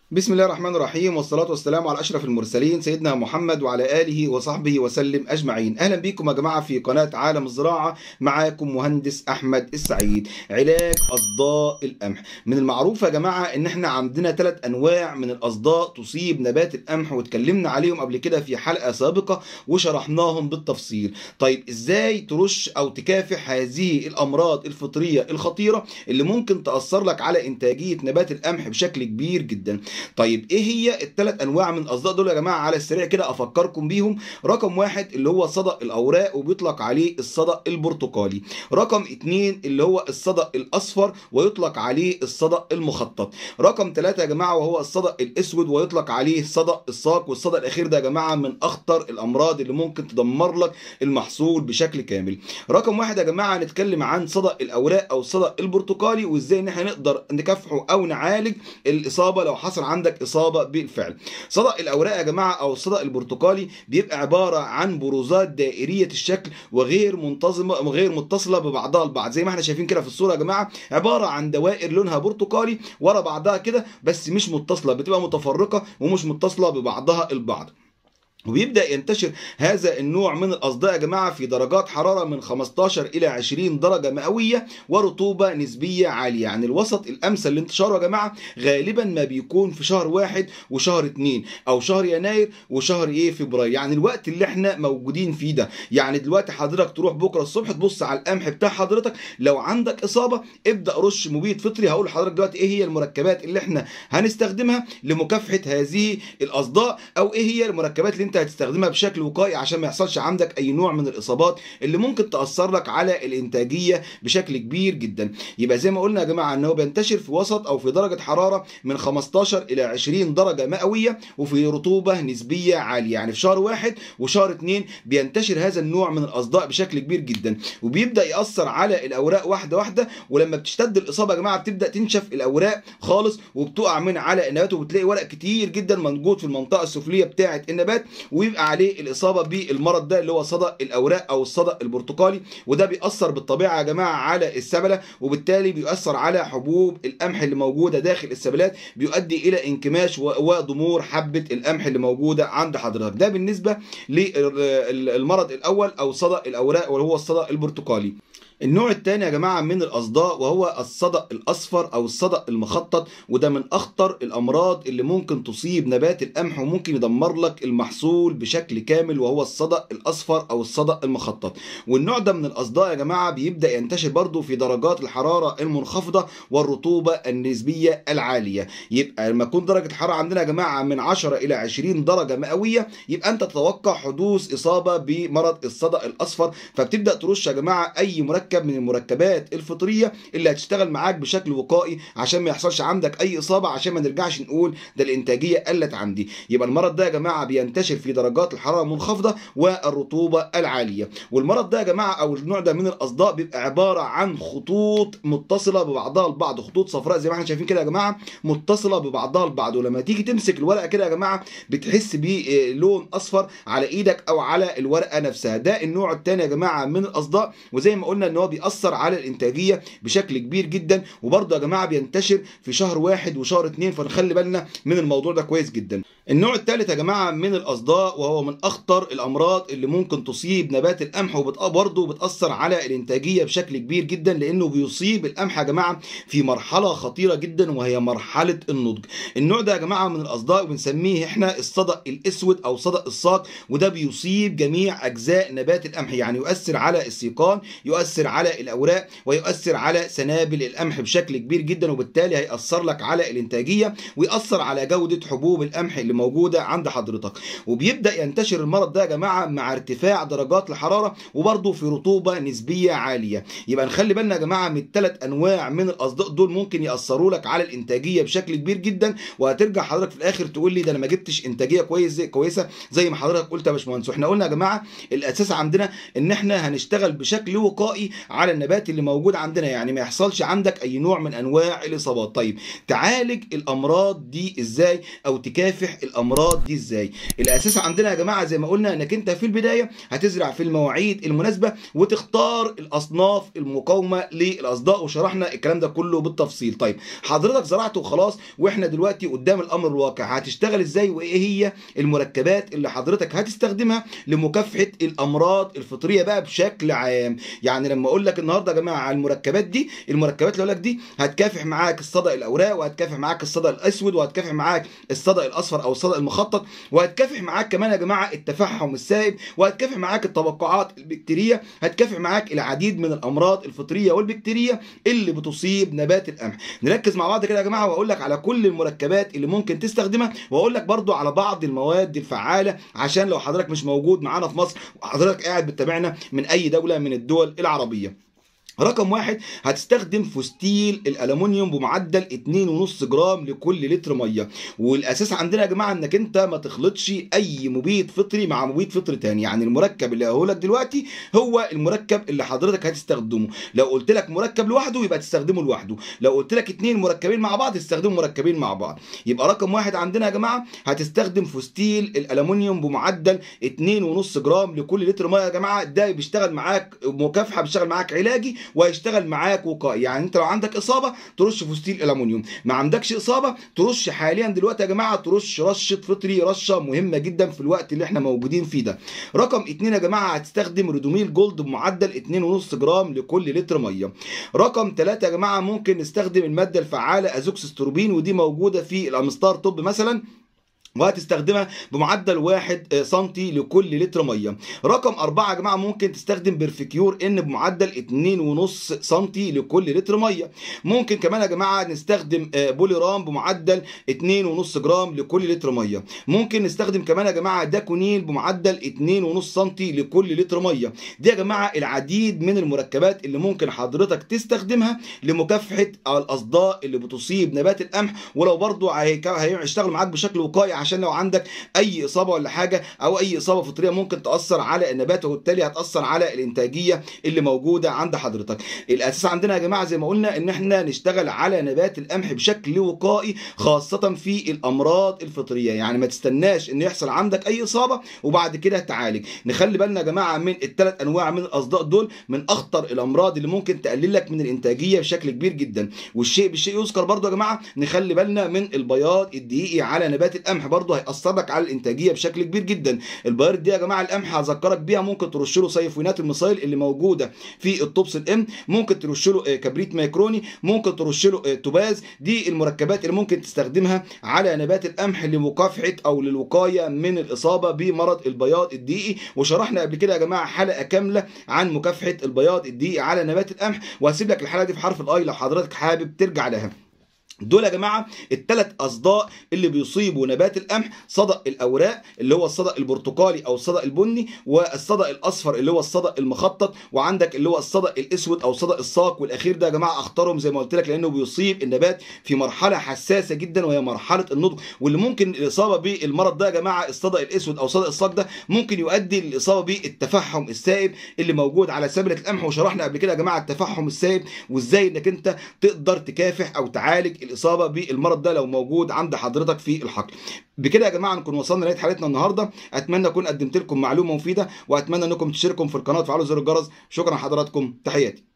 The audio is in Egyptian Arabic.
بسم الله الرحمن الرحيم والصلاة والسلام على أشرف المرسلين سيدنا محمد وعلى آله وصحبه وسلم أجمعين أهلا بكم يا جماعة في قناة عالم الزراعة معاكم مهندس أحمد السعيد علاج أصداء القمح من المعروف يا جماعة إن إحنا عندنا ثلاث أنواع من الأصداء تصيب نبات القمح واتكلمنا عليهم قبل كده في حلقة سابقة وشرحناهم بالتفصيل طيب إزاي ترش أو تكافح هذه الأمراض الفطرية الخطيرة اللي ممكن تأثر لك على إنتاجية نبات القمح بشكل كبير جدا طيب ايه هي الثلاث انواع من الاصداء دول يا جماعه على السريع كده افكركم بيهم رقم واحد اللي هو صدأ الاوراق وبيطلق عليه الصدأ البرتقالي رقم اتنين اللي هو الصدأ الاصفر ويطلق عليه الصدأ المخطط رقم ثلاثة يا جماعه وهو الصدأ الاسود ويطلق عليه صدأ الساق والصدأ الاخير ده يا جماعه من اخطر الامراض اللي ممكن تدمر لك المحصول بشكل كامل رقم واحد يا جماعه هنتكلم عن صدأ الاوراق او الصدأ البرتقالي وازاي ان احنا نقدر نكافحه او نعالج الاصابه لو حصل عندك اصابه بالفعل صدأ الاوراق يا جماعه او الصدأ البرتقالي بيبقى عباره عن بروزات دائريه الشكل وغير منتظمه وغير متصله ببعضها البعض زي ما احنا شايفين كده في الصوره يا جماعه عباره عن دوائر لونها برتقالي ورا بعضها كده بس مش متصله بتبقى متفرقه ومش متصله ببعضها البعض وبيبدا ينتشر هذا النوع من الاصداء يا جماعه في درجات حراره من 15 الى 20 درجه مئويه ورطوبه نسبيه عاليه يعني الوسط الامثل لانتشاره يا جماعه غالبا ما بيكون في شهر واحد وشهر اتنين او شهر يناير وشهر ايه فبراير يعني الوقت اللي احنا موجودين فيه ده يعني دلوقتي حضرتك تروح بكره الصبح تبص على القمح بتاع حضرتك لو عندك اصابه ابدا رش مبيد فطري هقول لحضرتك دلوقتي ايه هي المركبات اللي احنا هنستخدمها لمكافحه هذه الاصداء او ايه هي المركبات اللي انت هتستخدمها بشكل وقائي عشان ما يحصلش عندك اي نوع من الاصابات اللي ممكن تاثر لك على الانتاجيه بشكل كبير جدا يبقى زي ما قلنا يا جماعه ان هو بينتشر في وسط او في درجه حراره من 15 الى 20 درجه مئويه وفي رطوبه نسبيه عاليه يعني في شهر واحد وشهر اتنين بينتشر هذا النوع من الاصداء بشكل كبير جدا وبيبدا ياثر على الاوراق واحده واحده ولما بتشتد الاصابه يا جماعه بتبدا تنشف الاوراق خالص وبتقع من على النبات وبتلاقي ورق كتير جدا موجود في المنطقه السفليه بتاعه النبات ويبقى عليه الاصابه بالمرض ده اللي هو صدأ الاوراق او الصدأ البرتقالي وده بيأثر بالطبيعه يا جماعه على السبله وبالتالي بيؤثر على حبوب القمح اللي موجوده داخل السبلات بيؤدي الى انكماش وضمور حبه القمح اللي موجوده عند حضرتك ده بالنسبه للمرض الاول او صدأ الاوراق وهو الصدأ البرتقالي النوع الثاني يا جماعه من الاصداء وهو الصدأ الاصفر او الصدأ المخطط وده من اخطر الامراض اللي ممكن تصيب نبات القمح وممكن يدمر لك المحصول بشكل كامل وهو الصدأ الاصفر او الصدأ المخطط والنوع ده من الاصداء يا جماعه بيبدا ينتشر برضه في درجات الحراره المنخفضه والرطوبه النسبيه العاليه يبقى لما تكون درجه الحراره عندنا يا جماعه من 10 الى 20 درجه مئويه يبقى انت تتوقع حدوث اصابه بمرض الصدأ الاصفر فبتبدا ترش يا جماعه اي مركب مركب من المركبات الفطريه اللي هتشتغل معاك بشكل وقائي عشان ما يحصلش عندك اي اصابه عشان ما نرجعش نقول ده الانتاجيه قلت عندي يبقى المرض ده يا جماعه بينتشر في درجات الحراره المنخفضه والرطوبه العاليه والمرض ده يا جماعه او النوع ده من الاصداء بيبقى عباره عن خطوط متصله ببعضها البعض خطوط صفراء زي ما احنا شايفين كده يا جماعه متصله ببعضها البعض ولما تيجي تمسك الورقه كده يا جماعه بتحس بلون اصفر على ايدك او على الورقه نفسها ده النوع الثاني يا جماعه من الاصداء وزي ما قلنا ان هو بيأثر على الانتاجيه بشكل كبير جدا وبرضه يا جماعه بينتشر في شهر واحد وشهر اتنين فنخلي بالنا من الموضوع ده كويس جدا. النوع الثالث يا جماعه من الاصداء وهو من اخطر الامراض اللي ممكن تصيب نبات القمح وبرضه بتاثر على الانتاجيه بشكل كبير جدا لانه بيصيب القمح يا جماعه في مرحله خطيره جدا وهي مرحله النضج. النوع ده يا جماعه من الاصداء بنسميه احنا الصدأ الاسود او صدأ الساق وده بيصيب جميع اجزاء نبات القمح يعني يؤثر على السيقان يؤثر على الاوراق ويؤثر على سنابل القمح بشكل كبير جدا وبالتالي هيأثر لك على الانتاجيه ويأثر على جوده حبوب القمح اللي موجوده عند حضرتك وبيبدا ينتشر المرض ده يا جماعه مع ارتفاع درجات الحراره وبرضه في رطوبه نسبيه عاليه يبقى نخلي بالنا يا جماعه من الثلاث انواع من الاصداء دول ممكن ياثروا لك على الانتاجيه بشكل كبير جدا وهترجع حضرتك في الاخر تقول لي ده انا ما جبتش انتاجيه كويس زي كويسه زي ما حضرتك قلت يا باشمهندس واحنا قلنا يا جماعه الاساس عندنا ان احنا هنشتغل بشكل وقائي على النبات اللي موجود عندنا يعني ما يحصلش عندك اي نوع من انواع الاصابات طيب تعالج الامراض دي ازاي او تكافح الامراض دي ازاي الاساس عندنا يا جماعه زي ما قلنا انك انت في البدايه هتزرع في المواعيد المناسبه وتختار الاصناف المقاومه للاصداء وشرحنا الكلام ده كله بالتفصيل طيب حضرتك زرعت وخلاص واحنا دلوقتي قدام الامر الواقع هتشتغل ازاي وايه هي المركبات اللي حضرتك هتستخدمها لمكافحه الامراض الفطريه بقى بشكل عام يعني لما اقول لك النهارده يا جماعه على المركبات دي المركبات اللي اقول لك دي هتكافح معاك الصدأ الاوراق وهتكافح معاك الصدأ الاسود وهتكافح معاك الصدأ الاصفر او الصدأ المخطط وهتكافح معاك كمان يا جماعه التفحم السائب وهتكافح معاك التوقعات البكتيريه هتكافح معاك العديد من الامراض الفطريه والبكتيريه اللي بتصيب نبات القمح نركز مع بعض كده يا جماعه واقول لك على كل المركبات اللي ممكن تستخدمها واقول لك برضو على بعض المواد الفعاله عشان لو حضرتك مش موجود معانا في مصر وحضرتك قاعد بتتابعنا من اي دوله من الدول العربيه رقم واحد هتستخدم فوستيل الالومنيوم بمعدل 2.5 جرام لكل لتر ميه والاساس عندنا يا جماعه انك انت ما تخلطش اي مبيد فطري مع مبيد فطري تاني يعني المركب اللي هقول لك دلوقتي هو المركب اللي حضرتك هتستخدمه لو قلت لك مركب لوحده يبقى تستخدمه لوحده لو قلت لك اتنين مركبين مع بعض تستخدموا مركبين مع بعض يبقى رقم واحد عندنا يا جماعه هتستخدم فوستيل الالومنيوم بمعدل 2.5 جرام لكل لتر ميه يا جماعه ده بيشتغل معاك مكافحه بيشتغل معاك علاجي وهيشتغل معاك وقائي يعني انت لو عندك اصابه ترش فوستيل الومنيوم ما عندكش اصابه ترش حاليا دلوقتي يا جماعه ترش رشه فطري رشه مهمه جدا في الوقت اللي احنا موجودين فيه ده رقم اتنين يا جماعه هتستخدم ريدوميل جولد بمعدل 2.5 جرام لكل لتر ميه رقم ثلاثة يا جماعه ممكن نستخدم الماده الفعاله ازوكسستروبين ودي موجوده في الامستار توب مثلا وهتستخدمها بمعدل 1 سم لكل لتر ميه رقم أربعة يا جماعه ممكن تستخدم بيرفكيور ان بمعدل 2.5 سم لكل لتر ميه ممكن كمان يا جماعه نستخدم بوليرام بمعدل 2.5 جرام لكل لتر ميه ممكن نستخدم كمان يا جماعه داكونيل بمعدل 2.5 سم لكل لتر ميه دي يا جماعه العديد من المركبات اللي ممكن حضرتك تستخدمها لمكافحه الاصداء اللي بتصيب نبات القمح ولو برضو هيشتغل معاك بشكل وقائي عشان لو عندك اي اصابه ولا حاجه او اي اصابه فطريه ممكن تاثر على النبات وبالتالي هتاثر على الانتاجيه اللي موجوده عند حضرتك الاساس عندنا يا جماعه زي ما قلنا ان احنا نشتغل على نبات القمح بشكل وقائي خاصه في الامراض الفطريه يعني ما تستناش ان يحصل عندك اي اصابه وبعد كده تعالج نخلي بالنا يا جماعه من الثلاث انواع من الاصداء دول من اخطر الامراض اللي ممكن تقلل لك من الانتاجيه بشكل كبير جدا والشيء بالشيء يذكر برضو يا جماعه نخلي بالنا من البياض الدقيقي على نبات القمح برضه هيأثر لك على الانتاجيه بشكل كبير جدا البيار دي يا جماعه القمح هذكرك بيها ممكن ترش له سيفونات المصايل اللي موجوده في الطبس الام ممكن ترش له كبريت ميكروني ممكن ترش له توباز دي المركبات اللي ممكن تستخدمها على نبات القمح لمكافحه او للوقايه من الاصابه بمرض البياض الدقيقي وشرحنا قبل كده يا جماعه حلقه كامله عن مكافحه البياض الدقيقي على نبات القمح وهسيب لك الحلقه دي في حرف الاي لو حضرتك حابب ترجع لها دول يا جماعه الثلاث اصداء اللي بيصيبوا نبات القمح صدأ الاوراق اللي هو الصدأ البرتقالي او الصدأ البني والصدأ الاصفر اللي هو الصدأ المخطط وعندك اللي هو الصدأ الاسود او صدأ الساق والاخير ده يا جماعه اختارهم زي ما قلت لك لانه بيصيب النبات في مرحله حساسه جدا وهي مرحله النضج واللي ممكن الاصابه بالمرض ده يا جماعه الصدأ الاسود او صدأ الساق ده ممكن يؤدي للاصابه بالتفحم السائب اللي موجود على سبله القمح وشرحنا قبل كده يا جماعه التفحم السائب وازاي انك انت تقدر تكافح او تعالج الاصابه بالمرض ده لو موجود عند حضرتك في الحقل بكده يا جماعه نكون وصلنا لنهايه حلقتنا النهارده اتمنى اكون قدمت لكم معلومه مفيده واتمنى انكم تشتركوا في القناه وتفعلوا زر الجرس شكرا لحضراتكم تحياتي